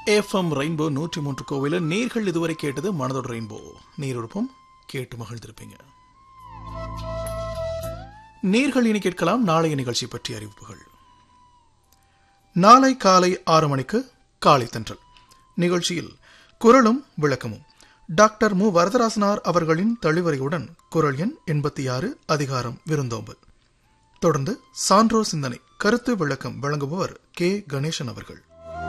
FM rainbow நூற்றி மூன்று கோவில நேர்கள் இதுவரை கேட்டது மனதோட ரெயின்போ நீரொழுப்பம் கேட்டு மகிழ்ந்திருப்பீங்க நேர்கள் இனி கேட்கலாம் நாளைய நிகழ்ச்சி பற்றிய அறிவிப்புகள் நாளை காலை ஆறு மணிக்கு காலை தென்றல் நிகழ்ச்சியில் குரலும் விளக்கமும் டாக்டர் மு வரதராசனார் அவர்களின் தளிவரையுடன் குரல் எண் எண்பத்தி ஆறு அதிகாரம் விருந்தோம்பல் தொடர்ந்து சான்றோர் சிந்தனை கருத்து விளக்கம் வழங்குபவர் கே கணேசன் அவர்கள்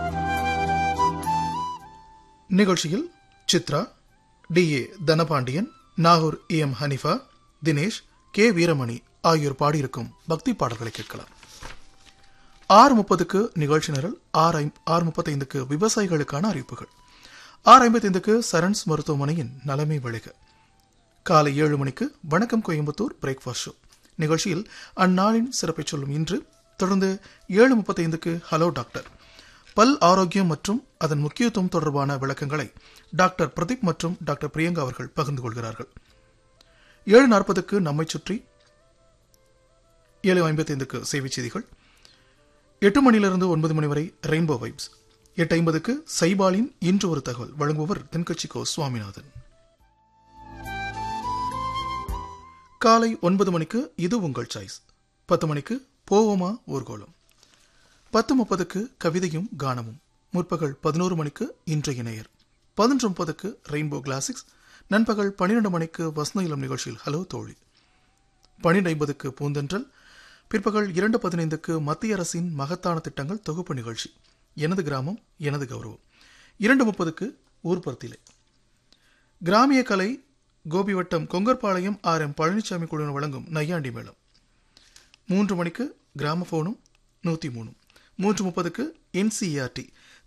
நிகழ்ச்சியில் Chitra T A Dhanapandian Nagore E M Hanifa Dinesh K Veeramani ஆகியோர் பாடியிருக்கும் பக்தி பாடல்களை கேட்கலாம் ஆறு முப்பதுக்கு நிகழ்ச்சி நிரல் ஆறு ஐம்- ஆறு முப்பத்தைந்துக்கு விவசாயிகளுக்கான அறிவிப்புகள் ஆறு ஐம்பத்தைந்துக்கு சரண்ஸ் மருத்துவமனையின் நலமை விளைக காலை ஏழு மணிக்கு வணக்கம் கோயம்புத்தூர் பிரேக்ஃபாஸ்ட் ஷோ நிகழ்ச்சியில் அந்நாளின் சிறப்பை சொல்லும் இன்று தொடர்ந்து ஏழு முப்பத்தைந்துக்கு ஹலோ டாக்டர் பல் ஆரோக்கியம் மற்றும் அதன் முக்கியத்துவம் தொடர்பான விளக்கங்களை டாக்டர் பிரதீப் மற்றும் டாக்டர் பிரியங்கா அவர்கள் பகிர்ந்து கொள்கிறார்கள் ஏழு நாற்பதுக்கு நம்மை சுற்றி ஏழு ஐம்பத்தைந்துக்கு செய்திச் செய்திகள் எட்டு மணியிலிருந்து ஒன்பது மணி வரை ரெயின்போ வைப்ஸ் எட்டு ஐம்பதுக்கு சைபாலின் இன்று ஒரு தகவல் வழங்குபவர் தென்கட்சி கோ சுவாமிநாதன் காலை ஒன்பது மணிக்கு இது உங்கள் சாய்ஸ் பத்து மணிக்கு போவோமா ஊர்கோலம் பத்து முப்பதுக்கு கவிதையும் கானமும் முற்பகல் பதினோரு மணிக்கு இன்றைய நேயர் பதினொன்று முப்பதுக்கு ரெயின்போ கிளாசிக்ஸ் நண்பகல் பன்னிரண்டு மணிக்கு வசந்த இளம் நிகழ்ச்சியில் ஹலோ தோழி பன்னிரண்டு ஐம்பதுக்கு பூந்தென்றல் பிற்பகல் இரண்டு பதினைந்துக்கு மத்திய அரசின் மகத்தான திட்டங்கள் தொகுப்பு நிகழ்ச்சி எனது கிராமம் எனது கௌரவம் இரண்டு முப்பதுக்கு ஊர்பர்த்திலே கிராமிய கலை கோபிவட்டம் கொங்கர்பாளையம் ஆர் எம் பழனிசாமி குழுவினர் வழங்கும் நையாண்டி மேளம் மூன்று மணிக்கு கிராமபோனும் நூற்றி மூணும் மூன்று முப்பதுக்கு என்சிஆர்டி